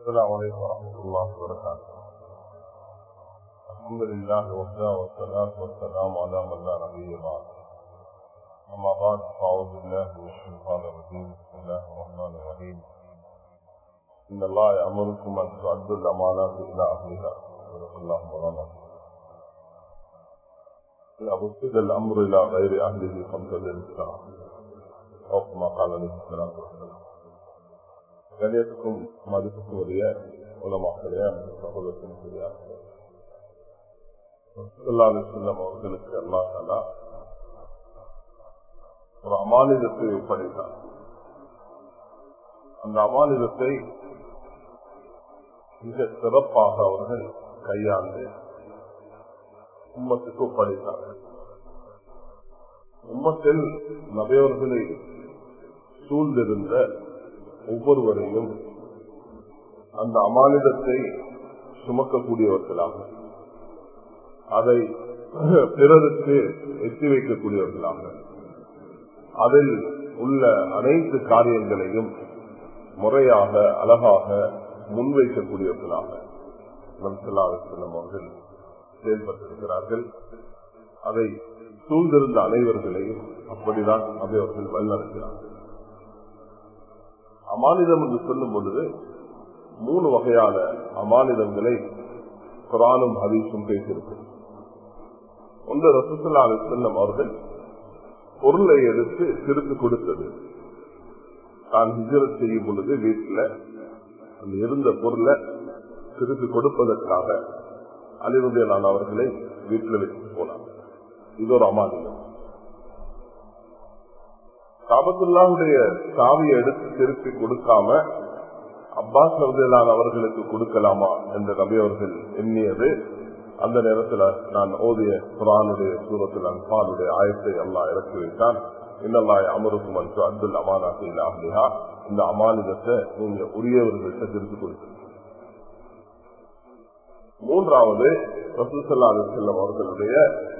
السلام عليكم ورحمة الله وبركاته الحمد لله وحده والصلاة والسلام على من لا نبي بعد أما بعد فأعوذ بالله من الشيطان الرجيم بسم الله الرحمن الرحيم إن الله يأمركم أن تؤدوا الأمانات إلى أهلها صدق الله مولانا إذا بسد الأمر إلى غير أهله فامتد الإسلام أو كما قال عليه الصلاة والسلام கணியத்துக்கும் மதிப்புக்கும் உரிய உலமாக்களையா சகோதரத்தின் செல்லம் அவர்களுக்கு அல்லாஹாலா ஒரு அமானிதத்தை படைத்தார் அந்த அமானிதத்தை மிக சிறப்பாக அவர்கள் கையாண்டு உம்மத்துக்கு ஒப்படைத்தார்கள் உம்மத்தில் நபையவர்களை சூழ்ந்திருந்த ஒவ்வொருவரையும் அந்த அமானிதத்தை சுமக்கக்கூடியவர்களாக அதை பிறருக்கு எத்தி வைக்கக்கூடியவர்களாக அதில் உள்ள அனைத்து காரியங்களையும் முறையாக அழகாக முன்வைக்கக்கூடியவர்களாக செல்லம் அவர்கள் செயல்பட்டிருக்கிறார்கள் அதை சூழ்ந்திருந்த அனைவர்களையும் அப்படிதான் அதை அவர்கள் வழிநடத்தினார்கள் அமானிதம் என்று சொல்லும் பொழுது மூணு வகையான அமானிதங்களை குரானும் ஹதீஸும் பேசியிருக்கு ஒன்று ரசூசல்லா செல்லம் அவர்கள் பொருளை எடுத்து திருப்பி கொடுத்தது தான் ஹிஜரத் செய்யும் பொழுது வீட்டில் அந்த இருந்த பொருளை திருப்பி கொடுப்பதற்காக அலிவுடைய நான் அவர்களை வீட்டில் வச்சு போனாங்க இது ஒரு அமானிதம் காபத்துல்லாவுடைய சாவியை எடுத்து திருப்பி கொடுக்காம அப்பாஸ் ரவிலான் அவர்களுக்கு கொடுக்கலாமா என்று நபி அவர்கள் எண்ணியது அந்த நேரத்தில் நான் ஓதிய குரானுடைய சூரத்தில் அன்பானுடைய ஆயத்தை எல்லாம் இறக்கி வைத்தான் இன்னல்லாய் அமருக்கும் அன்று அப்துல் அமானாத்தை இல்லாஹா இந்த அமானிதத்தை நீங்க உரியவர்கள்ட்ட திருப்பி கொடுத்து மூன்றாவது ரசூசல்லா செல்லம் அவர்களுடைய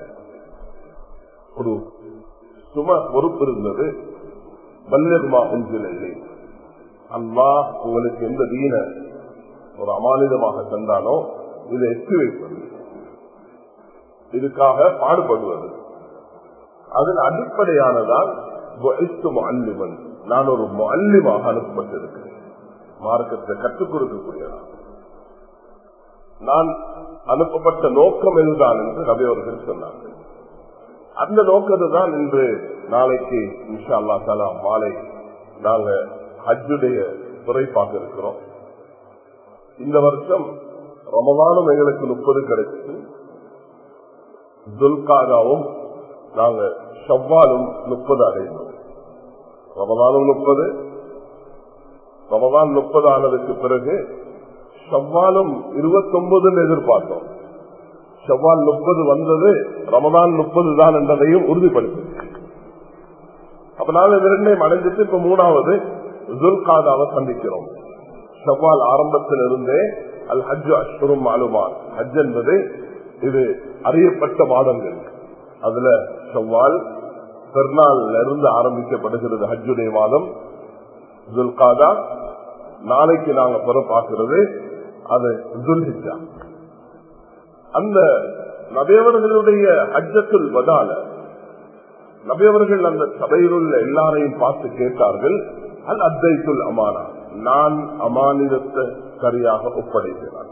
ஒரு சும பொறுப்பு இருந்தது பல்லர்மா உஞ்சிலை அல்லா உங்களுக்கு எந்த தீன ஒரு அமானிதமாக தந்தானோ இதை எட்டு வைப்பது இதுக்காக பாடுபடுவது அதன் அடிப்படையானதான் அல்லிமன் நான் ஒரு அல்லிமாக அனுப்பப்பட்டிருக்கிறேன் மார்க்கத்தை கற்றுக் கொடுக்கக்கூடியதான் நான் அனுப்பப்பட்ட நோக்கம் எதுதான் என்று நபி அவர்கள் சொன்னார்கள் அந்த நோக்கத்தை தான் இன்று நாளைக்கு இன்ஷா அல்லா தாலா மாலை நாங்க ஹஜ்ஜுடைய துறை பார்க்க இருக்கிறோம் இந்த வருஷம் ரமதானும் எங்களுக்கு முப்பது கிடைச்சது துல்காதாவும் நாங்க ஷவ்வாலும் முப்பது அடைந்தோம் ரமதானும் முப்பது ரமதான் முப்பது ஆனதுக்கு பிறகு ஷவ்வாலும் இருபத்தி ஒன்பதுன்னு எதிர்பார்த்தோம் செவ்வால் முப்பது வந்தது ரமதான் முப்பது தான் என்றதையும் உறுதிப்படுத்தி அப்ப நாங்க இரண்டையும் அடைஞ்சிட்டு இப்ப மூணாவது துல்காதாவை சந்திக்கிறோம் செவ்வால் ஆரம்பத்தில் இருந்தே அல் ஹஜ் அஷ்வரும் மாலுமான் ஹஜ் என்பது இது அறியப்பட்ட மாதங்கள் அதுல செவ்வால் பெருநாள்ல இருந்து ஆரம்பிக்கப்படுகிறது ஹஜ்ஜுடைய மாதம் துல்காதா நாளைக்கு நாங்க பெற பார்க்கிறது அது துல்ஹிஜா அந்த நபையவர்களுடைய அஜத்துல் வதால நபையவர்கள் அந்த சபையில் உள்ள எல்லாரையும் பார்த்து கேட்டார்கள் அல் அத்தைத்துல் அமானா நான் அமானிதத்தை சரியாக ஒப்படைக்கிறான்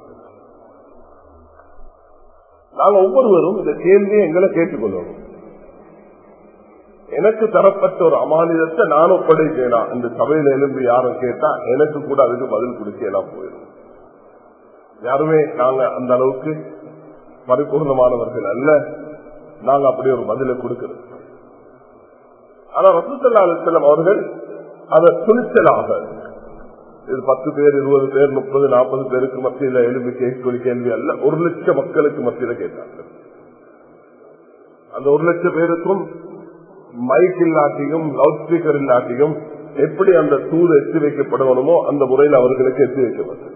நாங்க ஒவ்வொருவரும் இந்த கேள்வியை எங்களை கேட்டுக்கொள்ளணும் எனக்கு தரப்பட்ட ஒரு அமானிதத்தை நான் ஒப்படைப்பேனா இந்த சபையில எழும்பி யாரும் கேட்டா எனக்கு கூட அதுக்கு பதில் கொடுக்கலாம் போயிடும் யாருமே நாங்க அந்த அளவுக்கு பரிபூர்ணமானவர்கள் அல்ல நாங்க அப்படி ஒரு பதிலை கொடுக்கிறோம் ஆனா ரசூசல்லா செல்லம் அவர்கள் அதை துணிச்சலாக இது பத்து பேர் இருபது பேர் முப்பது நாற்பது பேருக்கு மத்தியில எழுப்பி கேட்கக்கூடிய கேள்வி அல்ல ஒரு லட்சம் மக்களுக்கு மத்தியில கேட்டாங்க அந்த ஒரு லட்சம் பேருக்கும் மைக் இல்லாட்டியும் லவுட் ஸ்பீக்கர் இல்லாட்டியும் எப்படி அந்த தூது எத்தி வைக்கப்படணுமோ அந்த முறையில் அவர்களுக்கு எத்தி வைக்கப்பட்டது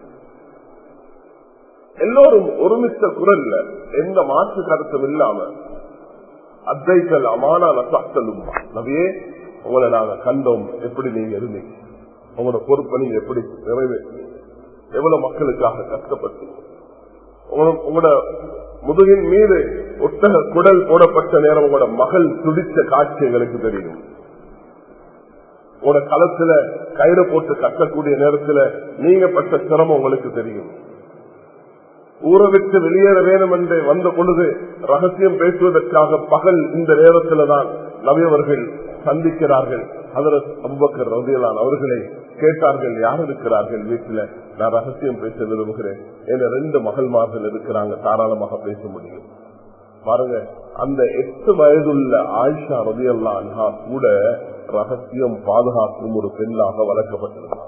எல்லோரும் ஒருமித்த குரல்ல எந்த மாற்று கருத்தும் இல்லாம அத்தைகள் அமானா நசாக்களும் நவியே உங்களை நாங்க கண்டோம் எப்படி நீங்க இருந்தீங்க உங்களோட பொறுப்பை நீங்க எப்படி நிறைவேற்றி எவ்வளவு மக்களுக்காக கஷ்டப்பட்டு உங்களோட- உங்களோட முதுகின் மீது ஒட்டக குடல் போடப்பட்ட நேரம் உங்களோட மகள் துடித்த காட்சி எங்களுக்கு தெரியும் உங்களோட களத்துல கயிறு போட்டு கட்டக்கூடிய நேரத்துல நீங்க பட்ட சிரமம் உங்களுக்கு தெரியும் ஊரை விட்டு வெளியேற வேணும் என்று வந்த பொழுது ரகசியம் பேசுவதற்காக பகல் இந்த நேரத்துல தான் நவியவர்கள் சந்திக்கிறார்கள் அதற்கு அபுபக்கர் ரவியலான் அவர்களை கேட்டார்கள் யார் இருக்கிறார்கள் வீட்டுல நான் ரகசியம் பேச விரும்புகிறேன் என ரெண்டு மகள்மார்கள் இருக்கிறாங்க தாராளமாக பேச முடியும் பாருங்க அந்த எட்டு வயதுள்ள ஆயிஷா ரவியல்லா அன்ஹா கூட ரகசியம் பாதுகாக்கும் ஒரு பெண்ணாக வளர்க்கப்பட்டிருந்தாங்க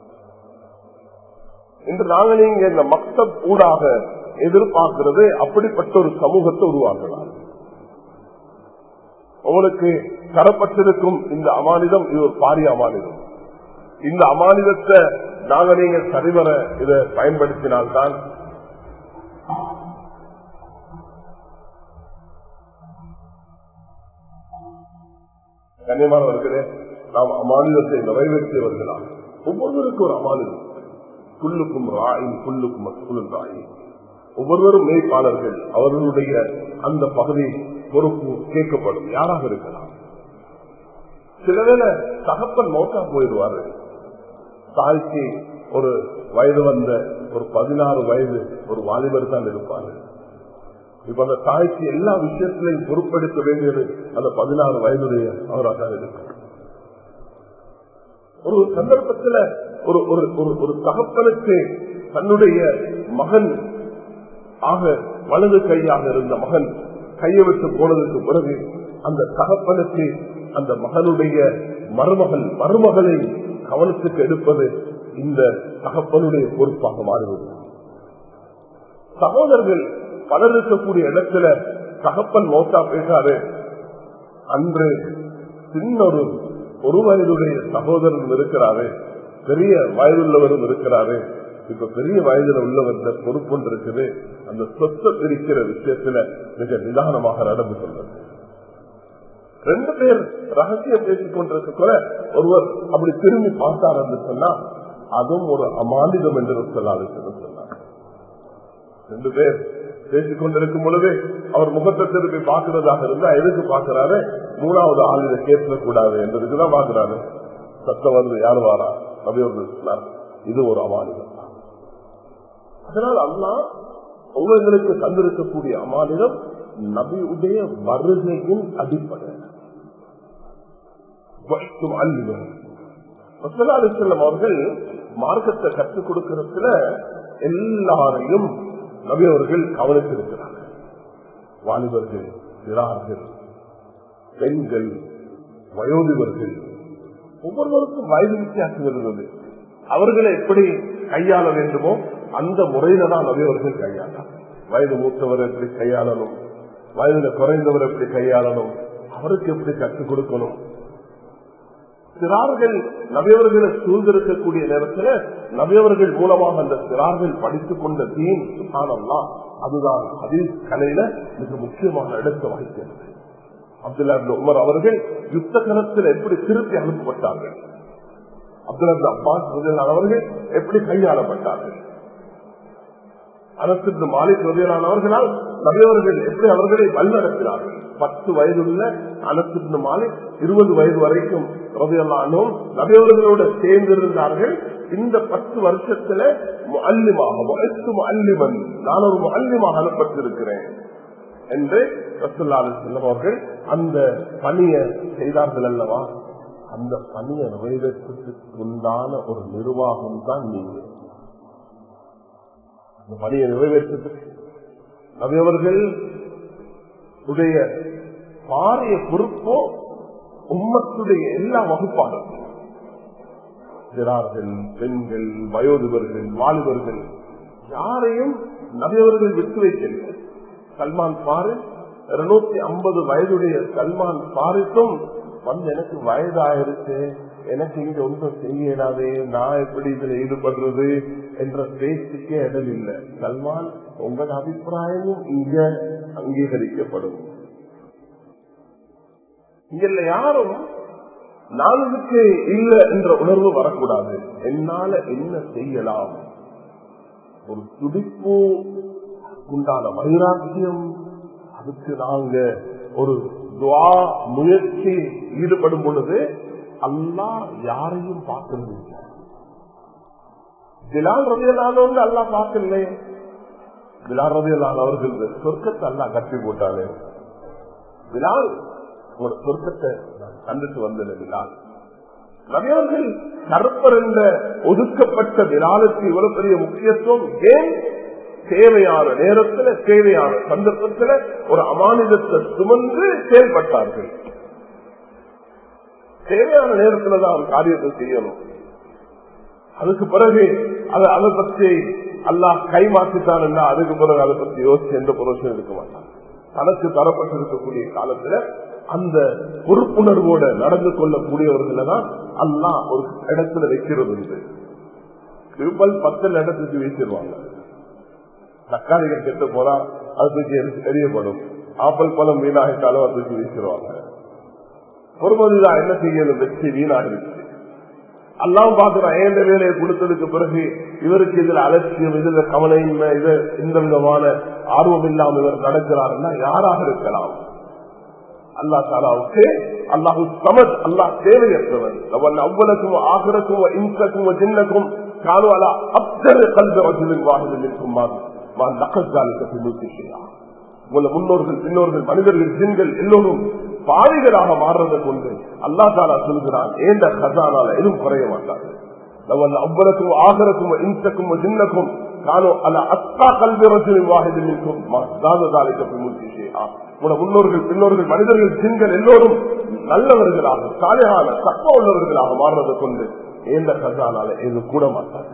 இன்று நாங்க நீங்க இந்த மக்தப் ஊடாக எதிர்பார்க்கிறது அப்படிப்பட்ட ஒரு சமூகத்தை உருவாக்கலாம் உங்களுக்கு தரப்பட்டிருக்கும் இந்த அமானிதம் இது ஒரு பாரிய அமானிதம் இந்த அமானிதத்தை நாங்க நீங்க சரிவர இதை பயன்படுத்தினால்தான் கண்ணியமானவர்களே நாம் அமானிதத்தை நிறைவேற்றியவர்களா ஒவ்வொருவருக்கும் ஒரு அமானிதம் குல்லுக்கும் ராயின் குல்லுக்கும் மஸ்குலும் ராயின் ஒவ்வொருவரும் மேய்ப்பாளர்கள் அவர்களுடைய அந்த பகுதி பொறுப்பு கேட்கப்படும் யாராக இருக்கலாம் சில வேளை தகப்பன் மோட்டா போயிடுவாரு தாய்க்கு ஒரு வயது வந்த ஒரு பதினாறு வயது ஒரு வாலிபர் தான் இருப்பாரு இப்ப அந்த தாய்க்கு எல்லா விஷயத்திலையும் பொறுப்பெடுக்க வேண்டியது அந்த பதினாறு வயதுடைய அவராக தான் இருக்கும் ஒரு சந்தர்ப்பத்தில் ஒரு ஒரு ஒரு- ஒரு தகப்பனுக்கு தன்னுடைய மகன் ஆக வலது கையாக இருந்த மகன் கையை விட்டு போனதுக்கு பிறகு அந்த தகப்பனுக்கு அந்த மகனுடைய மருமகள் மருமகளை கவனத்துக்கு எடுப்பது இந்த தகப்பனுடைய பொறுப்பாக மாறுவது சகோதரர்கள் பலர் இருக்கக்கூடிய இடத்துல தகப்பன் மோட்டா பேசாரு அன்று சின்ன ஒரு ஒரு வயதுடைய சகோதரன் இருக்கிறாரு பெரிய வயதுள்ளவரும் இருக்கிறாரு இப்ப பெரிய வயதுல உள்ளவர் பொறுப்புண்டு இருக்குது அந்த சொத்தை பிரிக்கிற விஷயத்துல மிக நிதானமாக நடந்து கொள்வது ரெண்டு பேர் ரகசியம் பேசிக் கொண்டிருக்க ஒருவர் அப்படி திரும்பி பார்த்தார் என்று சொன்னா அதுவும் ஒரு அமானிதம் என்று சொல்லாது சொன்னார் ரெண்டு பேர் பேசிக் கொண்டிருக்கும் பொழுது அவர் முகத்தை திருப்பி பார்க்கிறதாக இருந்தா எதுக்கு பார்க்கிறாரு மூணாவது ஆள் இதை கேட்கக்கூடாது என்றதுக்குதான் பார்க்கிறாரு சத்தம் வந்து யார் வாரா அப்படின்னு சொன்னார் இது ஒரு அமானிதம் அதனால் அண்ணா உங்களுக்கு தந்திருக்கக்கூடிய அமானிதம் நபியுடைய வருகையின் அடிப்படை வைக்கும் அல்லுவர் செல்லம் அவர்கள் மார்க்கத்தை கற்றுக் கொடுக்கிறதுல எல்லாரையும் நபி அவர்கள் கவனித்திருக்கிறார்கள் வாலிபர்கள் சிறார்கள் பெண்கள் வயோதிபர்கள் ஒவ்வொருவருக்கும் வயது வித்தியாசம் இருந்தது அவர்களை எப்படி கையாள வேண்டுமோ அந்த முறையில தான் நபி அவர்கள் கையாளார் வயது மூத்தவர் எப்படி கையாளணும் வயதுல குறைந்தவர் எப்படி கையாளணும் அவருக்கு எப்படி கற்றுக் கொடுக்கணும் சிறார்கள் நபியவர்களை சூழ்ந்திருக்கக்கூடிய நேரத்தில் நபியவர்கள் மூலமாக அந்த சிறார்கள் படித்துக் கொண்ட தீன் சுகானம்லாம் அதுதான் அதீஸ் கலையில மிக முக்கியமான இடத்தை வகிக்கிறது அப்துல்லா உமர் அவர்கள் யுத்த கலத்தில் எப்படி திருப்பி அனுப்பப்பட்டார்கள் அப்துல்லா அப்பாஸ் அவர்கள் எப்படி கையாளப்பட்டார்கள் அனசிற்கு மாலிக் ரவியலானவர்களால் நபியவர்கள் எப்படி அவர்களை வழிநடத்தினார்கள் பத்து வயதுள்ள அனசிற்கு மாலிக் இருபது வயது வரைக்கும் ரவியல்லானும் நபியவர்களோடு சேர்ந்திருந்தார்கள் இந்த பத்து வருஷத்துல அல்லிமாக அல்லிமன் நான் ஒரு அல்லிமாக அனுப்பட்டிருக்கிறேன் என்று ரசுல்லாலு செல்லம் அவர்கள் அந்த பணியை செய்தார்கள் அல்லவா அந்த பணியை நிறைவேற்றத்துக்கு உண்டான ஒரு நிர்வாகம் தான் நீங்க அந்த பணியை நிறைவேற்றத்துக்கு நபியவர்கள் உடைய பாரிய பொறுப்போ உம்மத்துடைய எல்லா வகுப்பாளரும் சிறார்கள் பெண்கள் வயோதிபர்கள் வாலிபர்கள் யாரையும் நபியவர்கள் விட்டு வைக்கவில்லை சல்மான் பாரிஸ் இருநூத்தி ஐம்பது வயதுடைய சல்மான் பாரிஸும் வந்து எனக்கு வயதாயிருச்சு எனக்கு இங்க ஒன்றும் செய்யலாதே நான் எப்படி இதுல ஈடுபடுறது என்ற பேச்சுக்கே இடம் இல்லை சல்மான் உங்கள் அபிப்பிராயமும் இங்க அங்கீகரிக்கப்படும் இங்க யாரும் நாளுக்கு இல்ல என்ற உணர்வு வரக்கூடாது என்னால என்ன செய்யலாம் ஒரு துடிப்பு உண்டான வைராக்கியம் அதுக்கு நாங்க ஒரு துவா முயற்சி ஈடுபடும் பொழுது அல்லா யாரையும் பார்க்கறது இல்லை பிலால் ரவியலானவங்க அல்லா பார்க்கல பிலால் ரவியலான அவர்கள் சொர்க்கத்தை அல்லா கட்டி போட்டாலே பிலால் உங்களோட சொர்க்கத்தை கண்டுட்டு வந்தது பிலால் நபியவர்கள் கருப்பர் என்ற ஒதுக்கப்பட்ட விழாவுக்கு இவ்வளவு பெரிய முக்கியத்துவம் ஏன் தேவையான நேரத்தில் தேவையான சந்தர்ப்பத்தில் ஒரு அமானிதத்தை சுமந்து செயல்பட்டார்கள் தேவையான நேரத்தில் தான் காரியத்தை செய்யணும் அதுக்கு பிறகு அதை அதை பற்றி அல்லாஹ் கைமாற்றித்தான் அதுக்கு பிறகு அதை பற்றி யோசிச்சு எந்த புரோஷம் இருக்க மாட்டான் தனக்கு தரப்பட்டிருக்கக்கூடிய காலத்துல அந்த பொறுப்புணர்வோட நடந்து கொள்ளக்கூடியவர்களை தான் அல்லாஹ் ஒரு இடத்துல வைக்கிறது உண்டு விபல் பத்தில் இடத்துக்கு வீசிடுவாங்க தக்காளிகள் கெட்டு போறா அது தூக்கி எரியப்படும் ஆப்பல் பழம் வீணாகிட்டாலும் அது தூக்கி வீசிடுவாங்க பொறுமதிதான் என்ன செய்யணும் வெற்றி வீணாகிருச்சு எல்லாம் பாக்குறோம் ஏண்ட வேலையை கொடுத்ததுக்கு பிறகு இவருக்கு இதுல அலட்சியம் இதுல கவலையின்மை இது எந்த விதமான ஆர்வம் இல்லாமல் இவர் நடக்கிறாருன்னா யாராக இருக்கலாம் அல்லா தாலாவுக்கு அல்லாஹு சமத் அல்லாஹ் தேவையற்றவன் அவன் அவ்வளக்கும் ஆகரக்கும் இன்சக்கும் ஜின்னக்கும் காணுவாலா அப்தர கல்வி வசூலின் வாகனம் இருக்கும் உங்கள முன்னோர்கள் பின்னோர்கள் மனிதர்கள் ஜின்கள் எல்லோரும் பாவிகளாக மாறுறதை கொண்டு அல்லா தாலா சொல்கிறான் ஏந்த ஹசானால எதுவும் குறைய மாட்டாங்க அவ்வளக்கும் ஆகரக்கும் இன்சக்கும் ஜின்னக்கும் காணும் அல்ல அத்தா கல்வி வசூலின் வாகனம் இருக்கும் முன்னோர்கள் பின்னோர்கள் மனிதர்கள் ஜின்கள் எல்லோரும் நல்லவர்களாக சாலையான தக்க உள்ளவர்களாக மாறுறதை கொண்டு ஏந்த கசானால இது கூட மாட்டாங்க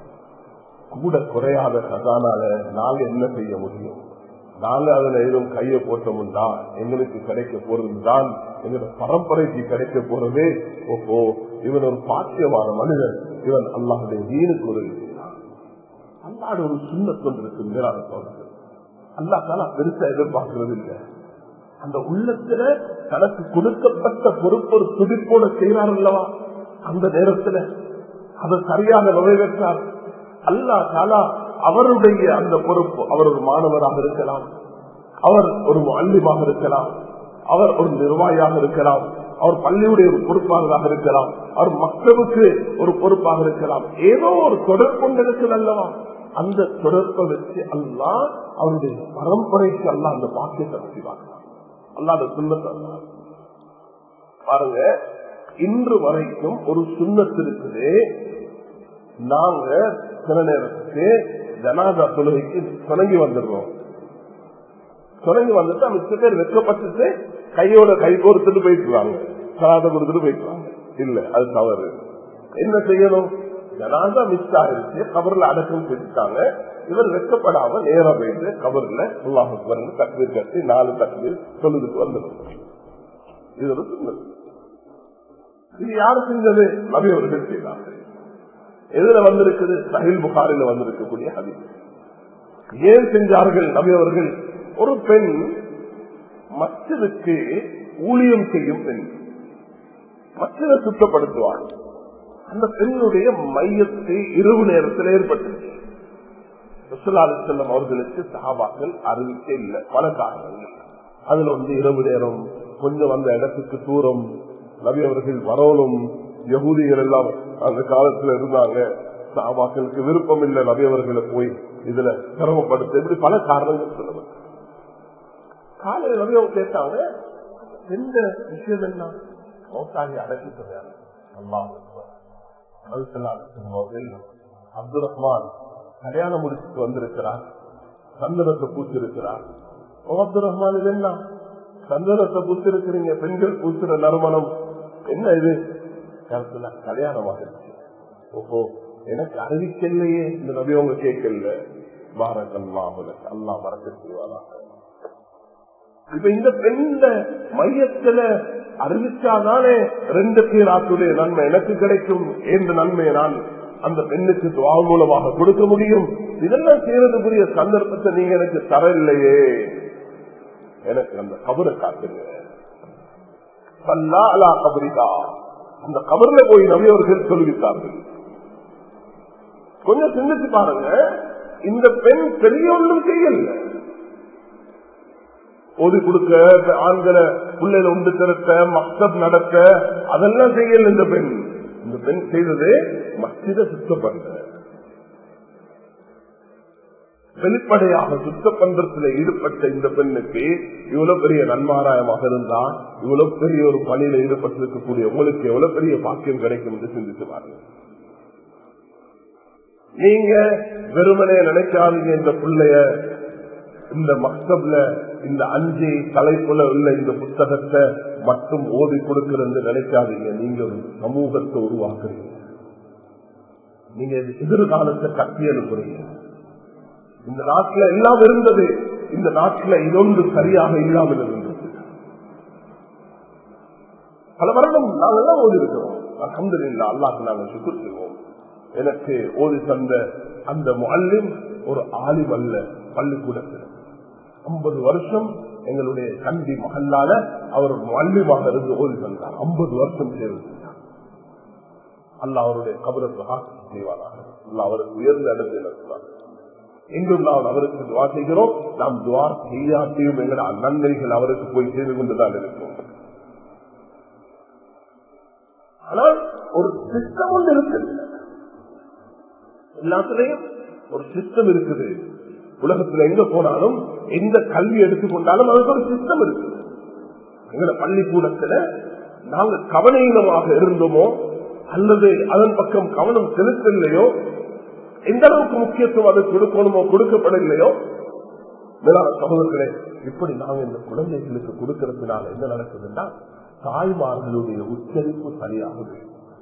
கூட குறையாத கசானால நாங்க என்ன செய்ய முடியும் நாங்க அதுல எதுவும் கைய போட்டோம்னா எங்களுக்கு கிடைக்க போறதுதான் எங்களோட பரம்பரைக்கு கிடைக்க போறதே ஓஹோ இவன் ஒரு பாக்கியமான மனிதன் இவன் அல்லாஹுடைய வீணுக்கு ஒரு அல்லாட ஒரு சுண்ணத்தொன்று இருக்கு அல்லா தாலா பெருசா எதிர்பார்க்கறது இல்லை அந்த உள்ளத்துல தனக்கு கொடுக்கப்பட்ட பொறுப்பு ஒரு துடிப்போட செய்கிறார் அல்லவா அந்த நேரத்துல அதை சரியாக நிறைவேற்றார் அல்லா தாலா அவருடைய அந்த பொறுப்பு அவர் ஒரு மாணவராக இருக்கலாம் அவர் ஒரு அள்ளிமாக இருக்கலாம் அவர் ஒரு நிர்வாகியாக இருக்கலாம் அவர் பள்ளியுடைய ஒரு பொறுப்பாளராக இருக்கலாம் அவர் மக்களுக்கு ஒரு பொறுப்பாக இருக்கலாம் ஏதோ ஒரு தொடர்பு கொண்டிருக்கிறது அல்லவா அந்த தொடர்பை வச்சு அல்லா அவருடைய பரம்பரைக்கு அல்ல அந்த பாக்கியத்தை பற்றி பார்க்கலாம் அல்லாத சுண்ணத்தை பாருங்க இன்று வரைக்கும் ஒரு சுண்ணத்து இருக்குது நாங்க சில நேரத்துக்கு ஜனாதா தொழுகைக்கு தொடங்கி வந்துடுறோம் தொடங்கி வந்துட்டு மிச்ச பேர் வெக்கப்பட்டு கையோட கை கோர்த்துட்டு போயிட்டுருவாங்க சலாத கொடுத்துட்டு போயிட்டுருவாங்க இல்ல அது தவறு என்ன செய்யணும் ஜனாதா மிஸ் ஆயிருச்சு கபர்ல அடக்கம் செஞ்சுட்டாங்க இவர் வெக்கப்படாம நேரா போயிட்டு கபர்ல உல்லாஹ் தக்வீர் கட்டி நாலு தக்வீர் சொல்லுதுக்கு வந்துடும் இது ஒரு சுண்ணம் இது யாரு செஞ்சது நபி அவர்கள் செய்தாங்க எதுல வந்திருக்குது சஹில் புகாரில வந்திருக்கக்கூடிய ஹதீஸ் ஏன் செஞ்சார்கள் நபி அவர்கள் ஒரு பெண் மற்றதுக்கு ஊழியம் செய்யும் பெண் மற்றதை சுத்தப்படுத்துவாள் அந்த பெண்ணுடைய மையத்தை இரவு நேரத்தில் ஏற்பட்டுச்சு செல்லம் அவர்களுக்கு சகாபாக்கள் அறிவிக்க இல்லை பல காரணங்கள் அதுல வந்து இரவு நேரம் கொஞ்சம் அந்த இடத்துக்கு தூரம் நபி அவர்கள் வரணும் யகுதிகள் எல்லாம் அந்த காலத்துல இருந்தாங்க சகாபாக்களுக்கு விருப்பம் இல்லை நபி அவர்களை போய் இதுல சிரமப்படுத்த இப்படி பல காரணங்கள் சொல்லுவாங்க காலையில் நபி அவங்க கேட்டாங்க எந்த விஷயம் என்ன மௌத்தாகி அடக்கி சொல்றாங்க அப்துல் ரஹ்மான் கல்யாணம் முடிச்சுட்டு வந்திருக்கிறார் சந்தனத்தை பூச்சிருக்கிறார் அப்துல் ரஹ்மான் இது என்ன சந்தனத்தை பூச்சிருக்கிறீங்க பெண்கள் பூச்சுற நறுமணம் என்ன இது கருத்துல கல்யாணம் ஆகிருச்சு ஓஹோ எனக்கு அறிவிக்கலையே இந்த நபி அவங்க கேட்கல பாரதல்லாஹுல அல்லா மறக்க செய்வாராக இப்ப இந்த பெண்ண மையத்துல அறிவிச்சாதானே ரெண்டு பேராத்துடைய நன்மை எனக்கு கிடைக்கும் என்ற நன்மையை நான் அந்த பெண்ணுக்கு துவா மூலமாக கொடுக்க முடியும் இதெல்லாம் செய்யறதுக்குரிய சந்தர்ப்பத்தை நீங்க எனக்கு தரலையே எனக்கு அந்த கபரை காத்துங்க அலா கபரிகா அந்த கபர்ல போய் நவியவர்கள் சொல்லிவிட்டார்கள் கொஞ்சம் சிந்திச்சு பாருங்க இந்த பெண் பெரிய ஒன்றும் செய்யல ஓதி கொடுக்க ஆண்களை பிள்ளைல உண்டு திறக்க மக்தப் நடக்க அதெல்லாம் செய்யல இந்த பெண் இந்த பெண் செய்தது மஸ்ஜித சுத்தப்படுத்த வெளிப்படையாக சுத்த பந்தத்தில் ஈடுபட்ட இந்த பெண்ணுக்கு இவ்வளவு பெரிய நன்மாராயமாக இருந்தா இவ்வளவு பெரிய ஒரு பணியில ஈடுபட்டிருக்கக்கூடிய உங்களுக்கு எவ்வளவு பெரிய பாக்கியம் கிடைக்கும் என்று சிந்தித்து பாருங்க நீங்க வெறுமனே நினைக்காதீங்க இந்த பிள்ளைய இந்த மக்தப்ல இந்த அஞ்சு தலைப்புல உள்ள இந்த புத்தகத்தை மட்டும் ஓதி கொடுக்கிறது நினைக்காதீங்க நீங்க ஒரு சமூகத்தை உருவாக்குறீங்க நீங்க எதிர்காலத்தை கட்டி எழுப்புறீங்க இந்த நாட்டில் எல்லாம் இருந்தது இந்த நாட்டில் இதொன்று சரியாக இல்லாமல் இருந்தது பல வருடம் நாங்கெல்லாம் ஓதி இருக்கிறோம் அலமதுல்லா அல்லாக்கு நாங்கள் சுக்குர் செய்வோம் எனக்கு ஓதி தந்த அந்த முல்லிம் ஒரு ஆலிம் அல்ல பள்ளிக்கூடத்தில் ஐம்பது வருஷம் எங்களுடைய கண்டி மகல்லால அவர் மல்லிமாக இருந்து ஓதி தந்தார் ஐம்பது வருஷம் சேர்ந்து அல்ல அவருடைய கபரத்தை செய்வாராக அல்ல அவருக்கு உயர்ந்த இடத்தில் இருக்கிறார் இன்றும் நாம் அவருக்கு துவா செய்கிறோம் நாம் துவா செய்யாட்டியும் எங்கள் நன்மைகள் அவருக்கு போய் செய்து கொண்டுதான் இருக்கும் ஆனால் ஒரு சிஸ்டம் ஒன்று இருக்குது எல்லாத்துலயும் ஒரு சிஸ்டம் இருக்குது உலகத்துல எங்க போனாலும் எந்த கல்வி எடுத்துக்கொண்டாலும் அதுக்கு ஒரு சிஸ்டம் இருக்கு எங்களை பள்ளிக்கூடத்துல நாங்க கவனீனமாக இருந்தோமோ அல்லது அதன் பக்கம் கவனம் செலுத்தலையோ எந்த அளவுக்கு முக்கியத்துவம் அது கொடுக்கணுமோ கொடுக்கப்படலையோ மேலான சகோதரர்களே இப்படி நாங்க இந்த குழந்தைகளுக்கு கொடுக்கறதுனால என்ன நடக்குதுன்னா தாய்மார்களுடைய உச்சரிப்பு சரியாகுது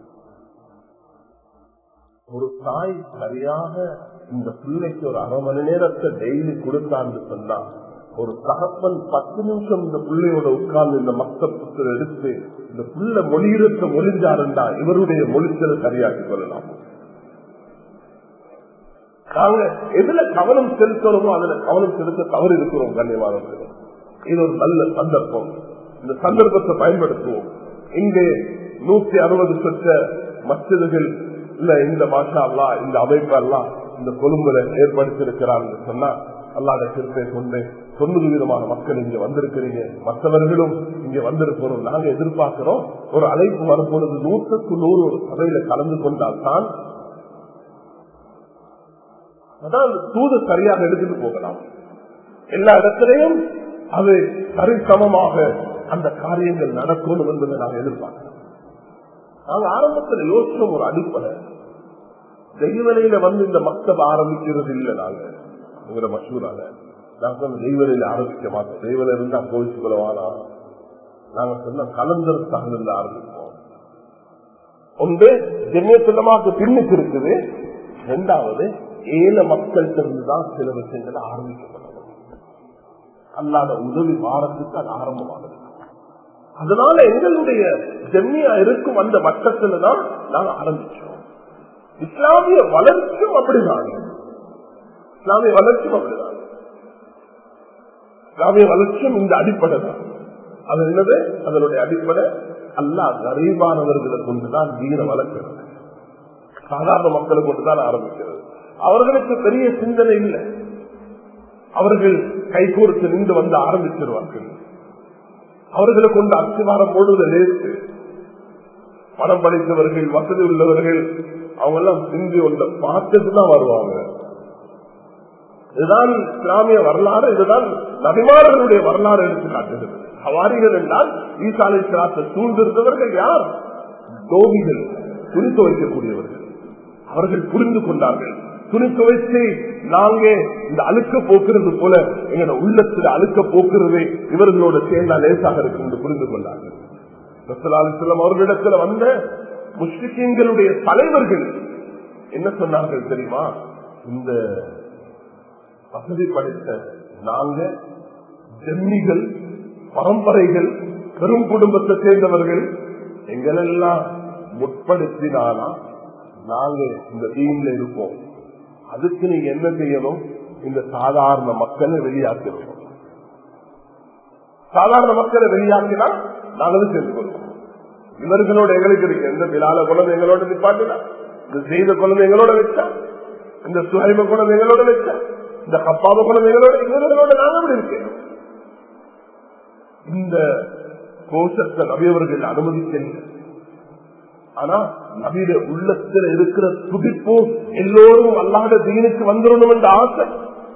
ஒரு தாய் சரியாக இந்த பிள்ளைக்கு ஒரு அரை மணி நேரத்தை டெய்லி கொடுத்தான்னு சொன்னா ஒரு தகப்பன் பத்து நிமிஷம் இந்த பிள்ளையோட உட்கார்ந்து இந்த மக்தத்தை எடுத்து இந்த புள்ள மொழியிடத்தை மொழிஞ்சாருண்டா இவருடைய மொழிச்சலை சரியாக்கி கொள்ளலாம் நாங்க எதுல கவனம் செலுத்தணுமோ அதுல கவனம் செலுத்த தவறு இருக்கிறோம் கண்ணியமானவர்கள் இது ஒரு நல்ல சந்தர்ப்பம் இந்த சந்தர்ப்பத்தை பயன்படுத்துவோம் இங்கே நூத்தி அறுபது சொச்ச மசிதுகள் இல்ல இந்த மாஷா அல்லா இந்த அமைப்பு எல்லாம் இந்த கொழும்புல ஏற்படுத்தியிருக்கிறாங்க சொன்னா அல்லாத திருப்பை கொண்டு தொண்ணூறு விதமான மக்கள் இங்க வந்திருக்கிறீங்க மற்றவர்களும் இங்க வந்திருக்கிறோம் நாங்க எதிர்பார்க்கிறோம் ஒரு அழைப்பு வரும்பொழுது நூற்றுக்கு நூறு ஒரு சபையில கலந்து கொண்டால் தான் அதான் தூது சரியாக எடுத்துட்டு போகலாம் எல்லா இடத்திலையும் அது சரிசமமாக அந்த காரியங்கள் நடக்கணும் என்பதை நாங்கள் எதிர்பார்க்கிறோம் நாங்க ஆரம்பத்தில் யோசிச்சோம் ஒரு அடிப்படை தெய்வலையில வந்து இந்த மக்தப் ஆரம்பிக்கிறது இல்லை நாங்க உங்களோட மசூரால நாங்க சொன்ன தெய்வலையில ஆரம்பிக்க மாட்டோம் தெய்வல இருந்தா கோவிச்சு கொள்ளவானா நாங்க சொன்ன கலந்தர் சார்ந்து ஆரம்பிப்போம் ஒன்று ஜெமியத்திலமாக்கு பின்னுக்கு இருக்குது இரண்டாவது ஏழ மக்கள் தான் சில விஷயங்கள் ஆரம்பிக்கப்பட்டது அல்லாத உதவி வாரத்துக்கு அது ஆரம்பமானது அதனால எங்களுடைய ஜெம்மியா இருக்கும் அந்த மட்டத்துல தான் நாங்க ஆரம்பிச்சோம் இஸ்லாமிய வளர்ச்சியும் அப்படிதான் இஸ்லாமிய வளர்ச்சியும் அப்படிதான் இஸ்லாமிய வளர்ச்சியும் இந்த அடிப்படை தான் அது என்னது அதனுடைய அடிப்படை அல்லா கரீபானவர்களை கொண்டுதான் வீர வளர்க்கிறது சாதாரண மக்களை கொண்டுதான் ஆரம்பிக்கிறது அவர்களுக்கு பெரிய சிந்தனை இல்லை அவர்கள் கைகோர்த்து நின்று வந்து ஆரம்பிச்சிருவார்கள் அவர்களை கொண்டு அச்சுவாரம் போடுவது லேசு பணம் படைத்தவர்கள் வசதி உள்ளவர்கள் அவங்க எல்லாம் சிந்தி ஒன்ற பார்த்துட்டு தான் வருவாங்க இதுதான் இஸ்லாமிய வரலாறு இதுதான் நபிமாரர்களுடைய வரலாறு எடுத்து காட்டுகிறது அவாரிகள் என்றால் ஈசாலை சிலாத்தை சூழ்ந்திருந்தவர்கள் யார் தோகிகள் துணி துவைக்கக்கூடியவர்கள் அவர்கள் புரிந்து கொண்டார்கள் துணி துவைத்து நாங்க இந்த அழுக்க போக்குறது போல எங்களோட உள்ளத்துல அழுக்க போக்குறது இவர்களோட சேர்ந்தா லேசாக இருக்கும் என்று புரிந்து கொண்டார்கள் செல்லம் அவர்களிடத்துல வந்த முஸ்லிம்களுடைய தலைவர்கள் என்ன சொன்னார்கள் தெரியுமா இந்த வசதி படைத்த நாங்க ஜெம்மிகள் பரம்பரைகள் பெரும் குடும்பத்தை சேர்ந்தவர்கள் எங்களெல்லாம் முற்படுத்தினாலா நாங்க இந்த தீன்ல இருப்போம் அதுக்கு நீங்க என்ன செய்யணும் இந்த சாதாரண மக்களை வெளியாக்கணும் சாதாரண மக்களை வெளியாக்கினா நாங்களும் சேர்ந்து கொள்வோம் இவர்களோட எங்களுக்கு இருக்கு எந்த விழால குழந்தை எங்களோட நிப்பாட்டினா இந்த செய்த குழந்தை எங்களோட வச்சா இந்த சுஹைப குணம் எங்களோட வச்ச இந்த கப்பாப குணம் எங்களோட எங்களோட நாங்க அப்படி இருக்கேன் இந்த கோஷத்தை நபியவர்கள் அனுமதிக்கல ஆனா நபியில உள்ளத்துல இருக்கிற துடிப்பு எல்லோரும் அல்லாத தீனுக்கு வந்துடணும் என்ற ஆசை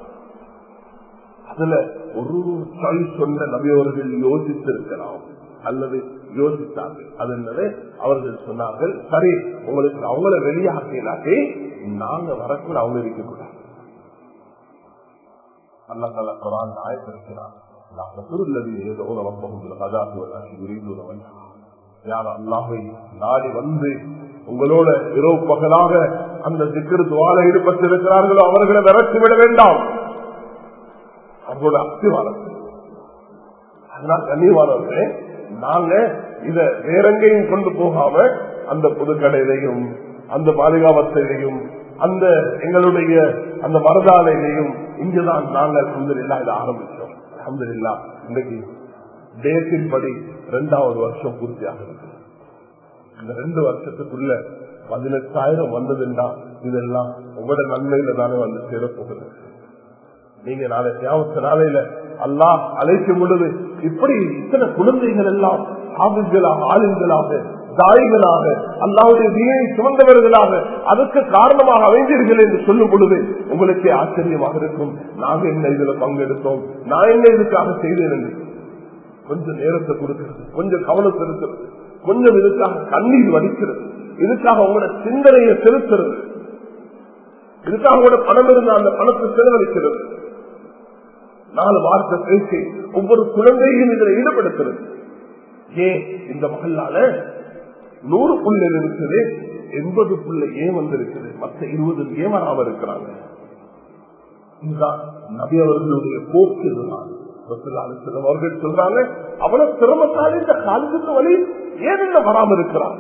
அதுல ஒரு சொல் சொன்ன நபியவர்கள் யோசித்திருக்கலாம் அல்லது யோசித்தார்கள் அது என்னது அவர்கள் சொன்னார்கள் சரி உங்களுக்கு அவங்கள வெளியாக்கினாக்கே நாங்க வரக்கூட அவங்க இருக்கக்கூடாது அல்லா தலா குரான் ஆயத்திருக்கிறார் நாடி வந்து உங்களோட இரவு பகலாக அந்த சிக்கரு துவால ஈடுபட்டிருக்கிறார்களோ அவர்களை விரட்டி விட வேண்டாம் அவர்களோட அஸ்திவாரம் அதனால் கண்ணியமானவர்களே நாங்க இத வேறெங்கையும் கொண்டு போகாம அந்த புதுக்கடையிலையும் அந்த பாதுகாவத்தையிலையும் அந்த எங்களுடைய அந்த மரதாலையிலையும் இங்குதான் நாங்கள் அஹமதுல்லா இதை ஆரம்பிச்சோம் அஹமதுல்லா இன்னைக்கு டேட்டின் படி இரண்டாவது வருஷம் பூர்த்தியாகிறது இந்த ரெண்டு வருஷத்துக்குள்ள பதினெட்டாயிரம் வந்ததுண்டா இதெல்லாம் உங்களோட நன்மையில தானே வந்து சேரப்போகுது நீங்க நாளை தியாகத்த நாளையில அல்லாஹ் அழைக்கும் பொழுது இப்படி இத்தனை குழந்தைகள் எல்லாம் ஆவிர்களாக ஆளுங்களாக தாய்களாக அல்லாவுடைய தீயை சுமந்தவர்களாக அதுக்கு காரணமாக அமைந்தீர்கள் என்று சொல்லும் பொழுது உங்களுக்கே ஆச்சரியமாக இருக்கும் நாங்க என்ன இதுல பங்கெடுத்தோம் நான் என்ன இதுக்காக செய்தேன் என்று கொஞ்சம் நேரத்தை கொடுக்கிறது கொஞ்சம் கவனம் செலுத்துறது கொஞ்சம் இதுக்காக கண்ணீர் வலிக்கிறது இதுக்காக உங்களோட சிந்தனையை செலுத்துறது இதுக்காக உங்களோட பணம் இருந்த அந்த பணத்தை செலவழிக்கிறது நாலு வார்த்தை பேசி ஒவ்வொரு குழந்தையும் இதில் ஈடுபடுத்துறது ஏன் இந்த மகளால நூறு புள்ளை இருக்குது எண்பது புள்ளை ஏன் வந்திருக்குது மற்ற இருபது ஏன் வராம இருக்கிறாங்க இதுதான் நபி அவர்களுடைய போக்கு இதுதான் அவர்கள் சொல்றாங்க அவ்வளவு சிரமத்தால் இந்த காலத்துக்கு வழி ஏன் என்ன வராம இருக்கிறார்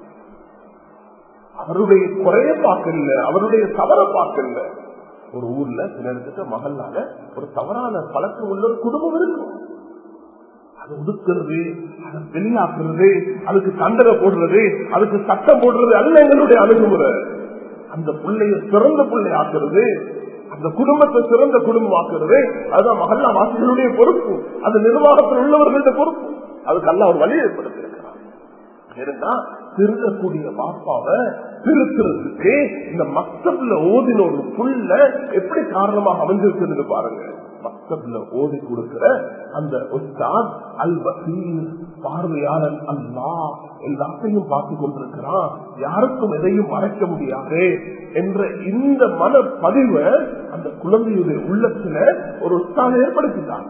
அவருடைய குறைய பார்க்கல அவருடைய தவற பார்க்கல ஒரு ஊர்ல சில இடத்துக்கு மகளால ஒரு தவறான பழக்கம் உள்ள ஒரு குடும்பம் இருக்கும் அதை ஒடுக்கிறது அதை வெளியாக்குறது அதுக்கு தண்டனை போடுறது அதுக்கு சட்டம் போடுறது அல்ல எங்களுடைய அணுகுமுறை அந்த பிள்ளைய சிறந்த பிள்ளை ஆக்குறது அந்த குடும்பத்தை சிறந்த குடும்பம் ஆக்குறது அதுதான் மகல்லா வாசிகளுடைய பொறுப்பு அது நிர்வாகத்தில் உள்ளவர்களுடைய பொறுப்பு அதுக்கு அல்ல ஒரு வழி ஏற்படுத்தியிருக்கிறார் இருந்தா திருடக்கூடிய பாப்பாவை திருத்துறதுக்கு இந்த மக்தப்ல ஓதின ஒரு புல்ல எப்படி காரணமாக அமைஞ்சிருக்குன்னு பாருங்க மக்தப்ல ஓதி கொடுக்கிற அந்த உஸ்தாத் அல் பசீர் பார்வையாளன் அல்லா எல்லாத்தையும் பார்த்து கொண்டிருக்கிறான் யாருக்கும் எதையும் மறைக்க முடியாது என்ற இந்த மன பதிவை அந்த குழந்தையுடைய உள்ளத்துல ஒரு உஸ்தான ஏற்படுத்திட்டாங்க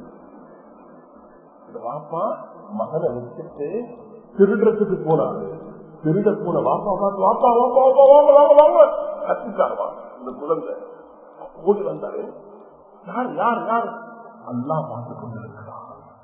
இந்த வாப்பா மகனை வச்சுட்டு திருடுறதுக்கு போனாரு திருட போன வாப்பா பார்த்து வாப்பா வாப்பா வாப்பா வாங்க வாங்க வாங்க கத்திட்டாருமா இந்த குழந்தை ஓடி வந்தாரு யார் யார் யார் அல்லா பார்த்து கொண்டிருக்கிறார்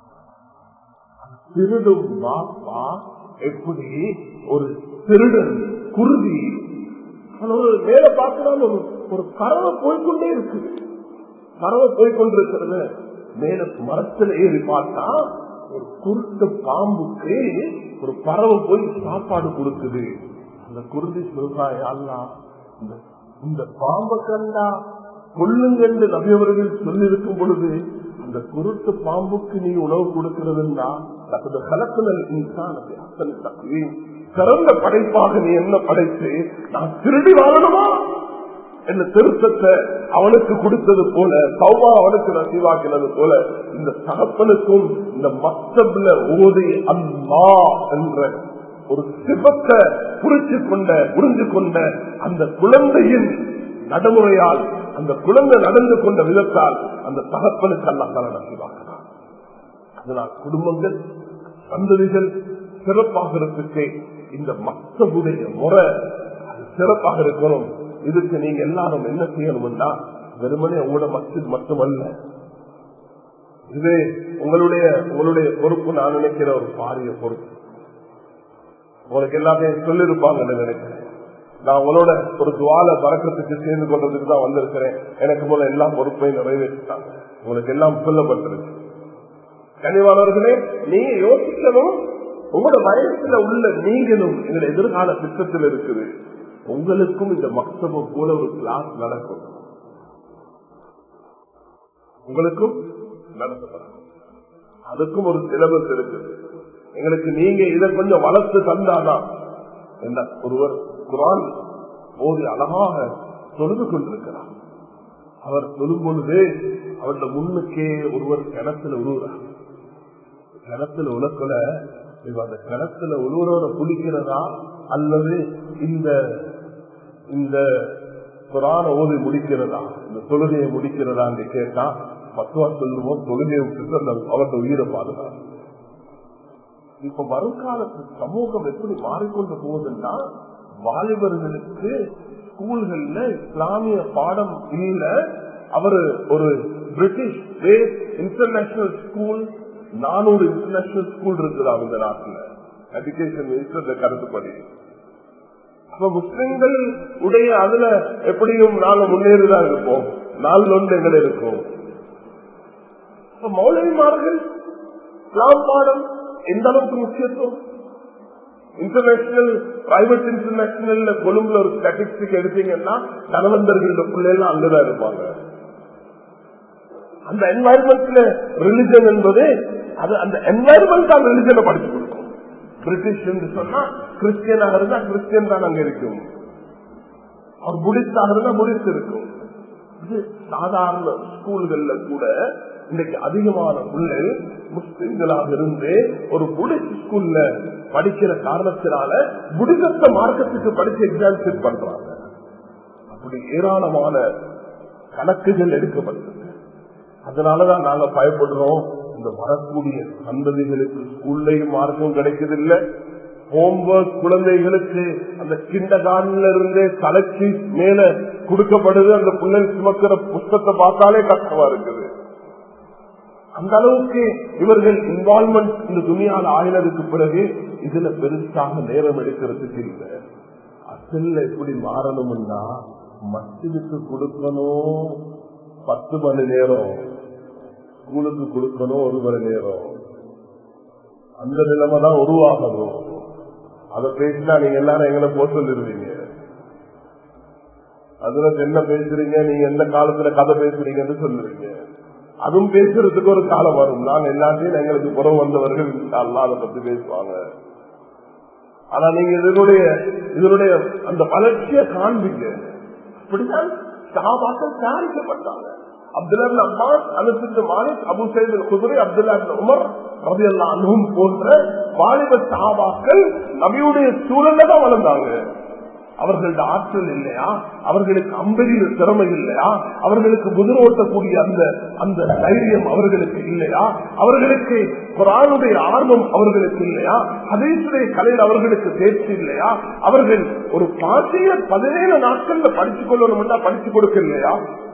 திருடும் வாப்பா எப்படி ஒரு திருடன் குருதி ஒரு மேல பார்க்கிறான் ஒரு ஒரு பறவை போய்கொண்டே இருக்குது பறவை போய்கொண்டிருக்கிறது மேல மரத்துல ஏறி பார்த்தா ஒரு குருட்டு பாம்புக்கு ஒரு பறவை போய் சாப்பாடு கொடுக்குது அந்த குருதி சொல்றாய் அல்லா இந்த பாம்பை கண்டா கொள்ளுங்கண்டு நபியவர்கள் சொல்லிருக்கும் பொழுது அந்த குருட்டு பாம்புக்கு நீ உணவு கொடுக்கிறதுன்னா சிறந்த படைப்பாக நீ என்ன படைத்து நான் திருடி வாழணுமா என்ன திருத்தத்தை அவனுக்கு கொடுத்தது போல சௌபா அவனுக்கு நசீவாக்கினது போல இந்த தகப்பனுக்கும் இந்த மக்தப்ல ஓதி அல்லா என்ற ஒரு சிபத்தை புரிச்சு கொண்ட புரிஞ்சு கொண்ட அந்த குழந்தையின் நடைமுறையால் அந்த குழந்தை நடந்து கொண்ட விதத்தால் அந்த தகப்பனுக்கு அல்லா தலை நசீவாக்கிறார் அதனால் குடும்பங்கள் சந்ததிகள் சிறப்பாகிறதுக்கு இந்த மக்தபுடைய முறை அது சிறப்பாக இருக்கணும் இதுக்கு நீங்க எல்லாரும் என்ன செய்யணும்னா வெறுமனே உங்களோட மஸ்ஜித் மட்டுமல்ல இது உங்களுடைய உங்களுடைய பொறுப்பு நான் நினைக்கிற ஒரு பாரிய பொறுப்பு உங்களுக்கு எல்லாத்தையும் சொல்லிருப்பாங்கன்னு நினைக்கிறேன் நான் உங்களோட ஒரு துவால பறக்கத்துக்கு சேர்ந்து கொண்டதுக்கு தான் வந்திருக்கிறேன் எனக்கு போல எல்லா பொறுப்பையும் நிறைவேற்றிட்டாங்க உங்களுக்கு எல்லாம் சொல்லப்பட்டிருக்கு கனிவானவர்களே நீங்க யோசிக்கணும் உங்களோட வயசுல உள்ள நீங்களும் எங்களோட எதிர்கால திட்டத்தில் இருக்குது உங்களுக்கும் இந்த மக்தப போல ஒரு கிளாஸ் நடக்கும் உங்களுக்கும் நடத்தப்படும் அதுக்கும் ஒரு சிலபஸ் இருக்குது எங்களுக்கு நீங்க இதை கொஞ்சம் வளர்த்து தந்தாதான் என்ன ஒருவர் குரான் போது அழகாக தொழுது கொண்டிருக்கிறார் அவர் தொழும் பொழுது அவருடைய முன்னுக்கே ஒருவர் கிணத்துல உருவுறார் கிணத்துல உலக்கல இவ அந்த கிணத்துல உழுவுறவர குளிக்கிறதா அல்லது இந்த இந்த குரான ஓதி முடிக்கிறதா இந்த தொழுகையை முடிக்கிறதா என்று கேட்டா பத்துவா சொல்லுவோம் தொழுகையை விட்டுட்டு அந்த அவருடைய உயிரை பாதுகாப்பு இப்ப வருங்காலத்து சமூகம் எப்படி மாறிக்கொண்டு போகுதுன்னா வாலிபர்களுக்கு ஸ்கூல்கள்ல இஸ்லாமிய பாடம் இல்ல அவரு ஒரு பிரிட்டிஷ் பேஸ் இன்டர்நேஷனல் ஸ்கூல் நானூறு இன்டர்நேஷனல் ஸ்கூல் இருக்குது அவங்க நாட்டுல எஜுகேஷன் மினிஸ்டர் கருத்துப்படி அப்ப முஸ்லிம்கள் உடைய அதுல எப்படியும் நாங்க முன்னேறிதான் இருப்போம் நாலு ஒன்று எங்களை இருக்கும் மௌலவிமார்கள் இஸ்லாம் பாடம் எந்த அளவுக்கு முக்கியத்துவம் இன்டர்நேஷனல் பிரைவேட் இன்டர்நேஷனல் கொழும்புல ஒரு ஸ்டாட்டிஸ்டிக் எடுத்தீங்கன்னா தனவந்தர்கள் பிள்ளைகள் அங்கதான் இருப்பாங்க அந்த என்வாயன்மெண்ட்ல ரிலிஜன் என்பது அது அந்த என்வாயன்மெண்ட் தான் ரிலிஜனை படிச்சு கொடுக்கும் பிரிட்டிஷ் என்று சொன்னா கிறிஸ்டியனாக இருந்தா கிறிஸ்டியன் தான் அங்க இருக்கும் அவர் புடிஸ்டாக இருந்தா புடிஸ்ட் இருக்கும் இது சாதாரண ஸ்கூல்கள்ல கூட இன்னைக்கு அதிகமான பிள்ளைகள் முஸ்லிம்களாக இருந்து ஒரு புடிஸ்ட் ஸ்கூல்ல படிக்கிற காரணத்தினால புடிசத்த மார்க்கத்துக்கு படிச்சு எக்ஸாம் செட் பண்றாங்க அப்படி ஏராளமான கணக்குகள் எடுக்கப்பட்டது அதனாலதான் நாங்க பயப்படுறோம் இந்த வரக்கூடிய சந்ததிகளுக்கு ஸ்கூல்லையும் மார்க்கம் கிடைக்கதில்லை ஹோம்ஒர்க் குழந்தைகளுக்கு அந்த கிண்ட காலில இருந்தே தலைச்சி மேல கொடுக்கப்படுது அந்த பிள்ளைகள் சுமக்கிற புஸ்தத்தை பார்த்தாலே கஷ்டமா இருக்குது அந்த அளவுக்கு இவர்கள் இன்வால்மெண்ட் இந்த துணியால் ஆயினதுக்கு பிறகு இதுல பெருசாக நேரம் எடுக்கிறதுக்கு இல்லை அசல்ல எப்படி மாறணும்னா மசிதுக்கு கொடுக்கணும் பத்து மணி நேரம் ஸ்கூலுக்கு கொடுக்கணும் ஒரு மணி நேரம் அந்த நிலைமை தான் உருவாகணும் அதை பேசினா நீங்க எல்லாரும் எங்களை போக சொல்லிருவீங்க அதுல என்ன பேசுறீங்க நீங்க எந்த காலத்துல கதை பேசுறீங்கன்னு சொல்லுவீங்க அதுவும் பேசுறதுக்கு ஒரு காலம் வரும் நாங்க எல்லாத்தையும் எங்களுக்கு புறம் வந்தவர்கள் அல்லா அதை பத்தி பேசுவாங்க ஆனா நீங்க இதனுடைய இதனுடைய அந்த வளர்ச்சியை காண்பீங்க அப்படிதான் சகாபாக்கள் தயாரிக்கப்பட்டாங்க அப்துல்லா அப்பாஸ் அனுசித்த மாலிக் அபு சைது குதிரை அப்துல்லா உமர் ரவி அல்லா அனுவும் போன்ற வாலிப சகாபாக்கள் நபியுடைய சூழல்ல தான் வளர்ந்தாங்க அவர்களோட ஆற்றல் இல்லையா அவர்களுக்கு அம்பெரிய திறமை இல்லையா அவர்களுக்கு குதிரை ஓட்டக்கூடிய அந்த அந்த தைரியம் அவர்களுக்கு இல்லையா அவர்களுக்கு குரானுடைய ஆர்வம் அவர்களுக்கு இல்லையா அதேசுடைய கலையில் அவர்களுக்கு தேர்ச்சி இல்லையா அவர்கள் ஒரு பாட்டிய பதினேழு நாட்கள்ல படித்துக் கொள்ளணும்னா படித்துக் கொடுக்க இல்லையா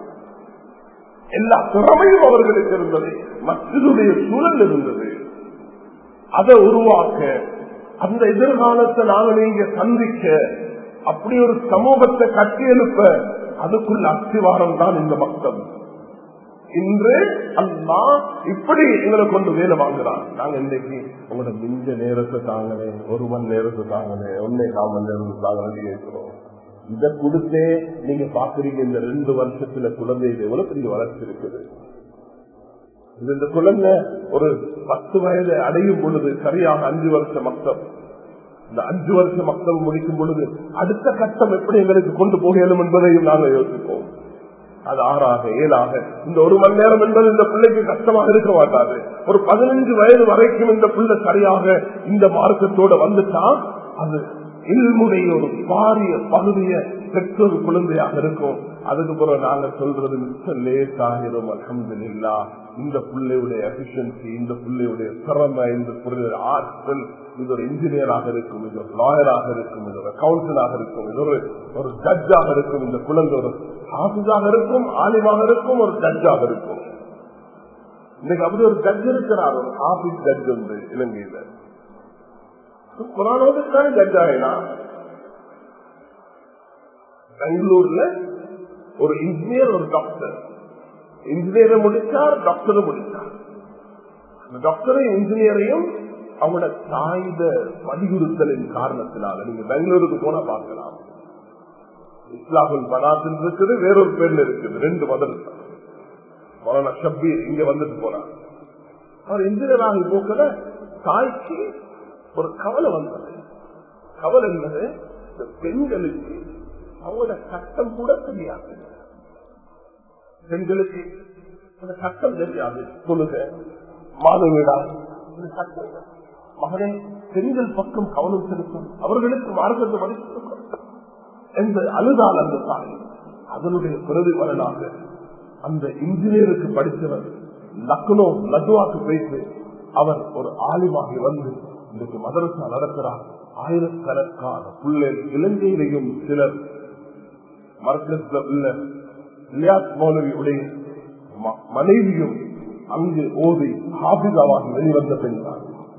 எல்லா திறமையும் அவர்களுக்கு இருந்தது மற்றதுடைய சூழல் இருந்தது அதை உருவாக்க அந்த எதிர்காலத்தை நாங்க நீங்க சந்திக்க அப்படி ஒரு சமூகத்தை கட்டி எழுப்ப அதுக்குள்ள அஸ்திவாரம் தான் இந்த மக்கள் இன்று அல்லா இப்படி எங்களை கொண்டு வேலை வாங்குறான் நாங்க இன்றைக்கு உங்களோட மிஞ்ச நேரத்தை தாங்களே ஒரு மணி நேரத்தை தாங்களே ஒன்னே கால் மணி நேரத்தை தாங்களே கேட்கிறோம் இதை கொடுத்தே நீங்க பாக்குறீங்க இந்த ரெண்டு வருஷத்துல குழந்தைகள் எவ்வளவு பெரிய வளர்ச்சி இருக்குது இது இந்த குழந்தை ஒரு பத்து வயது அடையும் பொழுது சரியாக அஞ்சு வருஷ மக்கள் இந்த அஞ்சு வருஷ மக்கள் முடிக்கும் பொழுது அடுத்த கட்டம் எப்படி எங்களுக்கு கொண்டு போக இயலும் என்பதையும் நாங்கள் யோசிப்போம் அது ஆறாக ஏழாக இந்த ஒரு மணி நேரம் என்பது இந்த பிள்ளைக்கு கஷ்டமாக இருக்க மாட்டாது ஒரு பதினஞ்சு வயது வரைக்கும் இந்த பிள்ளை சரியாக இந்த மார்க்கத்தோட வந்துட்டா அது இல்முடைய ஒரு பாரிய பகுதிய பெற்றோர் குழந்தையாக இருக்கும் அதுக்கு பிறகு நாங்க சொல்றது மிச்சம் லேசாகிரும் அலமது இல்லா இந்த பிள்ளையுடைய எபிஷியன்சி இந்த பிள்ளையுடைய திறமை இந்த பிள்ளையுடைய ஆற்றல் இது ஒரு இன்ஜினியராக இருக்கும் இது ஒரு லாயராக இருக்கும் இது ஒரு அக்கௌண்டன்டாக இருக்கும் இது ஒரு ஒரு ஜட்ஜாக இருக்கும் இந்த குழந்தை ஒரு ஆபிஸாக இருக்கும் ஆலிமாக இருக்கும் ஒரு ஜட்ஜாக இருக்கும் இன்னைக்கு அப்படி ஒரு ஜட்ஜ் இருக்கிறார் ஒரு ஆபீஸ் ஜட்ஜ் உண்டு இலங்கையில குரானோதுக்கான ஜட்ஜ் ஆகினா பெங்களூர்ல ஒரு இன்ஜினியர் ஒரு டாக்டர் இன்ஜினியரை முடிச்சார் டாக்டரை முடிச்சார் டாக்டரையும் இன்ஜினியரையும் அவங்களோட தாய்த வலியுறுத்தலின் காரணத்தினால நீங்க பெங்களூருக்கு போனா பார்க்கலாம் இஸ்லாமுல் பனாத்தில் இருக்குது வேறொரு பேர்ல இருக்குது ரெண்டு மதரசா மௌலானா ஷப்பீர் இங்க வந்துட்டு போறார் அவர் இன்ஜினியராக போக்கல தாய்க்கு ஒரு கவலை வந்தது கவலை என்னது இந்த பெண்களுக்கு அவங்களோட சட்டம் கூட தெரியாது பெண்களுக்கு அந்த சட்டம் தெரியாது சொல்லுங்க மாதவீடா இந்த சட்டம் மகனே பெண்கள் பக்கம் கவனம் செலுத்தும் அவர்களுக்கு மார்க்கத்தை படித்து என்று அழுதால் அந்த தாய் அதனுடைய பிரதிபலனாக அந்த இன்ஜினியருக்கு படித்தவர் லக்னோ லக்வாக்கு போயிட்டு அவர் ஒரு ஆலிமாகி வந்து இன்றைக்கு மதரசா நடக்கிறார் ஆயிரக்கணக்கான பிள்ளைகள் இலங்கையிலையும் சிலர் மரக்கத்துல உள்ள இலியாஸ் மௌலவியுடைய மனைவியும் அங்கு ஓதி ஹாபிதாவாகி வெளிவந்த பெண்தான்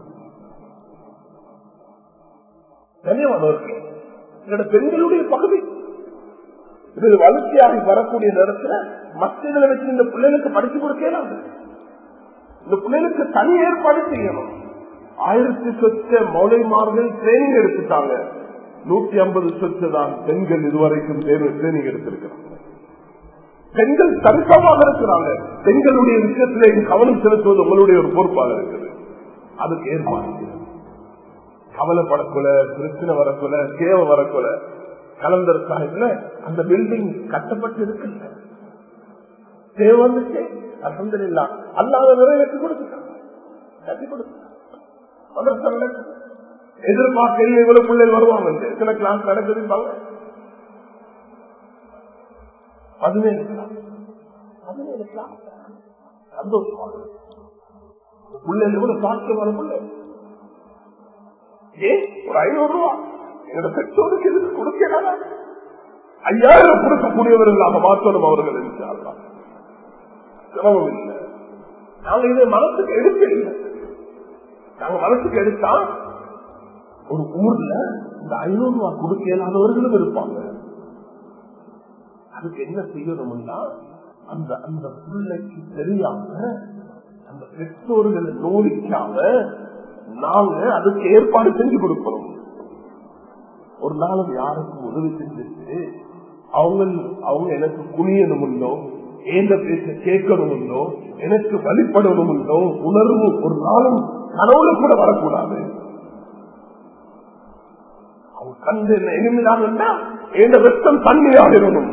கண்ணியமானவர்களே என்னோட பெண்களுடைய பகுதி இது வளர்ச்சியாகி வரக்கூடிய நேரத்தில் மத்தியில வச்சு இந்த பிள்ளைகளுக்கு படிச்சு கொடுக்கலாம் இந்த பிள்ளைகளுக்கு தனி ஏற்பாடு செய்யணும் ஆயிரத்தி சொச்ச மௌலைமார்கள் ட்ரைனிங் எடுத்துட்டாங்க நூத்தி ஐம்பது சொச்ச தான் பெண்கள் இதுவரைக்கும் தேர்வு ட்ரைனிங் எடுத்திருக்கிறாங்க பெண்கள் தரிசனமாக இருக்கிறாங்க பெண்களுடைய விஷயத்திலே கவனம் செலுத்துவது உங்களுடைய ஒரு பொறுப்பாக இருக்குது அதுக்கு ஏற்பாடு செய்யணும். கவலைப்படக்குல பிரச்சனை வரக்குல தேவை வரக்குல கலந்தர் சாஹிப்ல அந்த பில்டிங் கட்டப்பட்டு இருக்குல்ல தேவை வந்துச்சு அலமதுல்லா அல்லாத நிறைவேற்றி கொடுத்துட்டாங்க கட்டி கொடுத்துட்டாங்க எதிர்பார்க்க இவ்வளவு பிள்ளைகள் வருவாங்க எத்தனை கிளாஸ் நடக்குதுப்பாங்க பதினேழு கிளாஸ் பதினேழு கிளாஸ் சந்தோஷமாக பிள்ளைகள் எவ்வளவு சாட்சியம் வர பிள்ளை ஏன் ஒரு ஐநூறு ரூபா எங்களோட பெற்றோருக்கு எதுக்கு கொடுக்கிறாங்க ஐயாயிரம் கொடுக்கக்கூடியவர்களாக மாற்றணும் அவர்கள் இருக்கிறார்கள் சிரமம் இல்லை நாங்க இதை மனசுக்கு எடுக்க இல்லை நாங்க மனசுக்கு எடுத்தா ஒரு ஊர்ல இந்த ஐநூறு ரூபாய் கொடுக்க இயலாதவர்களும் இருப்பாங்க அதுக்கு என்ன செய்யணும்னா அந்த அந்த பிள்ளைக்கு தெரியாம அந்த பெற்றோர்களை நோடிக்காம நாங்க அதுக்கு ஏற்பாடு செஞ்சு கொடுக்கணும் ஒரு நாளும் யாருக்கும் உதவி செஞ்சுட்டு அவங்க அவங்க எனக்கு குனியணுமுண்டோ ஏந்த பேச கேட்கணுமுண்டோ எனக்கு வழிபடணுமுண்டோ உணர்வு ஒரு நாளும் கனவுல கூட வரக்கூடாது அவங்க கண்டு என்ன எளிமையாகன்னா ஏந்த வெத்தம் தண்ணியாக இருக்கணும்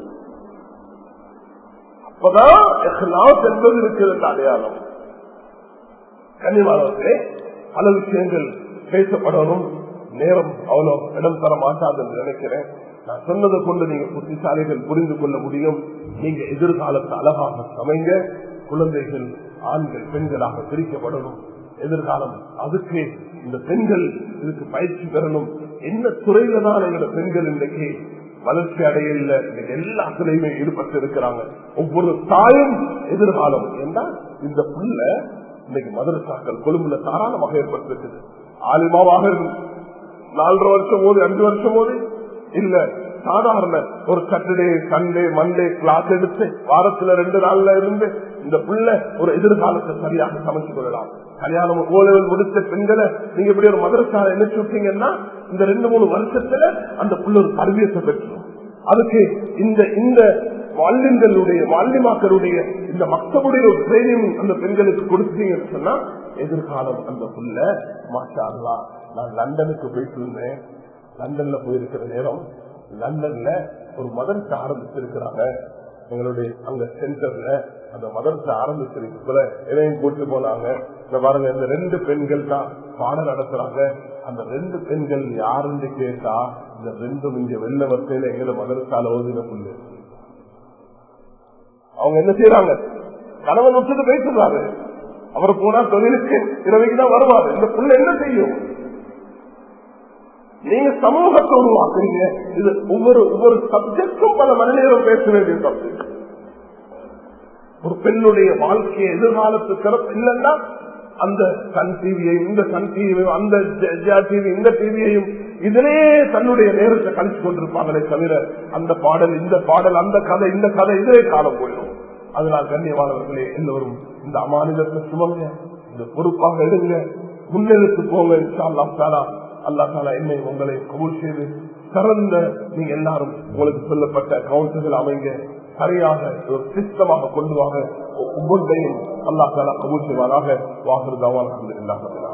அப்பதான் எஹ்லாஸ் என்பது இருக்கிறது அடையாளம் கன்னிமானவர்களே பல விஷயங்கள் பேசப்படணும் நேரம் அவ்வளவு இடம் தர மாட்டாது என்று நினைக்கிறேன் நான் சொன்னதை கொண்டு நீங்க புத்திசாலிகள் புரிந்து கொள்ள முடியும் நீங்க எதிர்காலத்தை அழகாக சமைங்க குழந்தைகள் ஆண்கள் பெண்களாக பிரிக்கப்படணும் எதிர்காலம் அதுக்கு இந்த பெண்கள் இதுக்கு பயிற்சி பெறணும் என்ன துறையில தான் எங்களோட பெண்கள் இன்றைக்கு வளர்ச்சி அடையல இன்னைக்கு எல்லா துறையுமே ஈடுபட்டு இருக்கிறாங்க ஒவ்வொரு தாயும் எதிர்காலம் என்றால் இந்த புள்ள இன்னைக்கு மதரசாக்கள் கொழும்புல தாராளமாக ஏற்பட்டிருக்குது ஆலிமாவாக நாலரை வருஷம் போது அஞ்சு வருஷம் போது இல்ல சாதாரண ஒரு சாட்டர்டே சண்டே மண்டே கிளாஸ் எடுத்து வாரத்துல ரெண்டு நாள்ல இருந்து இந்த பிள்ளை ஒரு எதிர்காலத்தை சரியாக சமைச்சு கொள்ளலாம் கல்யாணம் ஓலவில் முடித்த பெண்களை நீங்க இப்படி ஒரு மதரசால என்ன சொல்றீங்கன்னா இந்த ரெண்டு மூணு வருஷத்துல அந்த புள்ள ஒரு தர்பியத்தை பெற்றோம் அதுக்கு இந்த இந்த மாலின்களுடைய மாலிமாக்களுடைய இந்த மக்களுடைய ஒரு ட்ரைனிங் அந்த பெண்களுக்கு கொடுத்தீங்கன்னு சொன்னா எதிர்காலம் அந்த புள்ள மாஷா அல்லா நான் லண்டனுக்கு போயிட்டு இருந்தேன் லண்டன்ல போயிருக்கிற நேரம் லண்டன்ல ஒரு மதரசை ஆரம்பிச்சிருக்கிறாங்க எங்களுடைய அங்க சென்டர்ல அந்த மதரசை ஆரம்பிச்சிருக்கல எதையும் கூட்டு போனாங்க இந்த பாருங்க இந்த ரெண்டு பெண்கள் தான் பாடம் நடத்துறாங்க அந்த ரெண்டு பெண்கள் யாருன்னு கேட்டா இந்த ரெண்டும் இங்க வெள்ள வரிசையில எங்களை மதரசால ஓதின புள்ளு அவங்க என்ன செய்யறாங்க கணவன் விட்டுட்டு பேசுறாரு அவர் போனா தொழிலுக்கு இரவைக்கு தான் வருவாரு இந்த புள்ள என்ன செய்யும் நீங்க சமூகத்தை உருவாக்குறீங்க இது ஒவ்வொரு ஒவ்வொரு சப்ஜெக்டும் பல மணி நேரம் பேச வேண்டிய சப்ஜெக்ட் ஒரு பெண்ணுடைய வாழ்க்கையை எதிர்காலத்து சிறப்பு இல்லைன்னா அந்த சன் டிவியையும் இந்த சன் டிவியையும் அந்த டிவி இந்த டிவியையும் இதிலே தன்னுடைய நேரத்தை கழிச்சு கொண்டிருப்பாங்களே தவிர அந்த பாடல் இந்த பாடல் அந்த கதை இந்த கதை இதிலே காலம் போயிடும் அதனால் கண்ணியமானவர்களே எல்லோரும் இந்த அமானிதத்தை சுமங்க இந்த பொறுப்பாக எடுங்க முன்னெடுத்து போங்க இன்ஷா அல்லா தாலா அல்லா தாலா என்னை உங்களை கபூல் செய்து சிறந்த நீங்க எல்லாரும் உங்களுக்கு சொல்லப்பட்ட கவுன்சில்கள் அமைங்க சரியாக ஒரு சிஸ்டமாக கொண்டு வாங்க ஒவ்வொன்றையும் அல்லா தாலா கபூல் செய்வாராக வாக்குறுதாவான் இல்லாமல்